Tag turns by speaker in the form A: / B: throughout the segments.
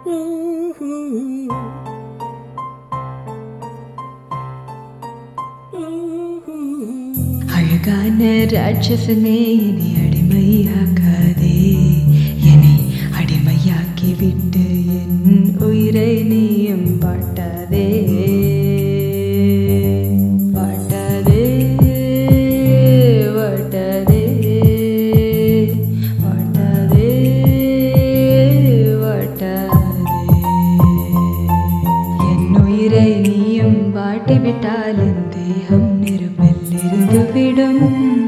A: அழகான ராட்சசனே என்னை அடிமையாக்காதே என்னை அடிமையாக்கி விட்டு என் உயிரை நீயும் பாட்டாதே பாட்டாதே வாட்டாதே வாட்டாதே வாட்டாதே என் உயிரை நீயும் வாட்டிவிட்டால் என் தேகம் நெருப்பில் இருந்து விடும்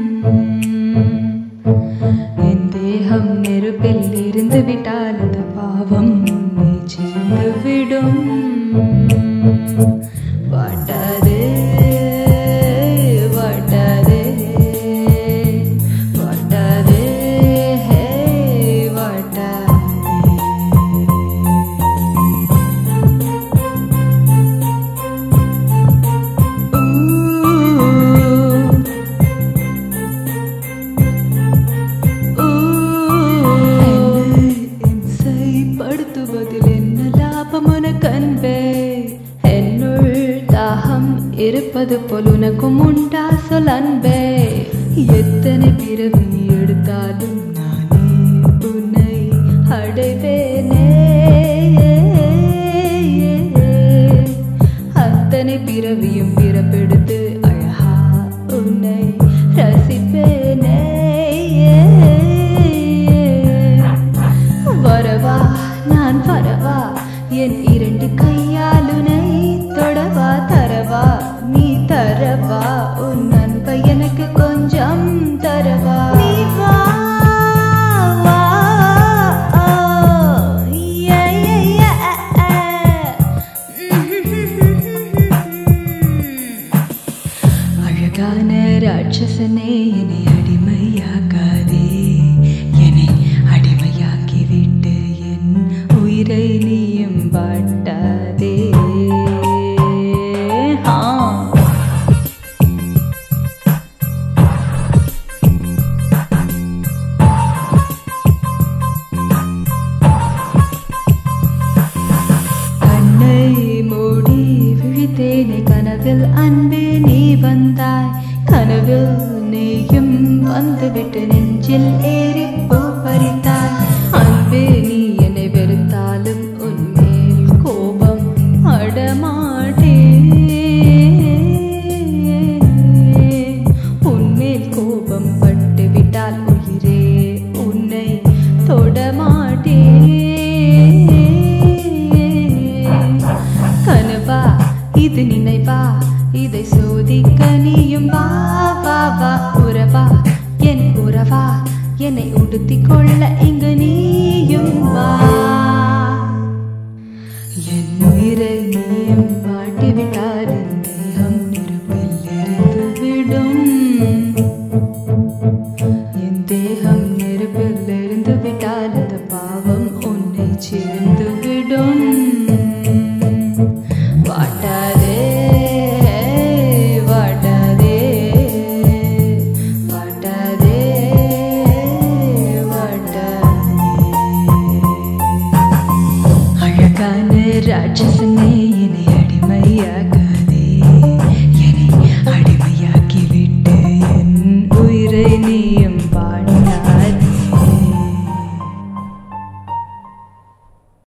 A: என் தேகம் நெருப்பில் இருந்து விட்டால் அந்த பாவம் உன்னை சேர்ந்து விடும் வாட்டாதே வாட்டாதே வாட்டாதே ஹே வாட்டாதே படுத்துவதில் என்ன லாபம் உனக்கு அன்பே என்னுள் தாகம் இருப்பது போல் உனக்கும் உண்டா சொல் அன்பே எத்தனை பிறவி எடுத்தாலும் நானே உன்னை அடைவேனே அத்தனை பிறவியும் பிறப்பெடுத்து அழகா உன்னை ரசிப்பேனே வரவா நான் வரவா என் இரண்டு கையாலுனை தொடவா தரவா நீ தரவா உன் அன்பை எனக்கு கொஞ்சம் தரவா நீ வா வா yeah, yeah, yeah. அழகான ராட்சசனே என்னை அடிமையாக்காதே என்னை அடிமையாக்கி விட்டு என் உயிரை நீயும் வாட்டாதே ஆ கண்ணை மூடி விழித்தேனே கனவில் அன்பே நீ வந்தாய் கனவில் நீயும் வந்துவிட்டு நெஞ்சில் ஏறி பூ பறித்தாய் அன்பே நீ என்னை வெறுத்தாலும் உன்மேல் கோபம் அடமாட்டே உன்மேல் கோபம் பட்டு விட்டால் உயிரே உன்னை தொடமாட்டே கனவா இது நினைவா இதை சோதிக்க நீயும் வா வா வா உறவா என் உறவா என்னை உடுத்திக் கொள்ள இங்கு நீயும் வா என் உயிரை நீயும் வாட்டிவிட்டால் என் தேகம் நெருப்பில் எரிந்து விடும் என் தேகம்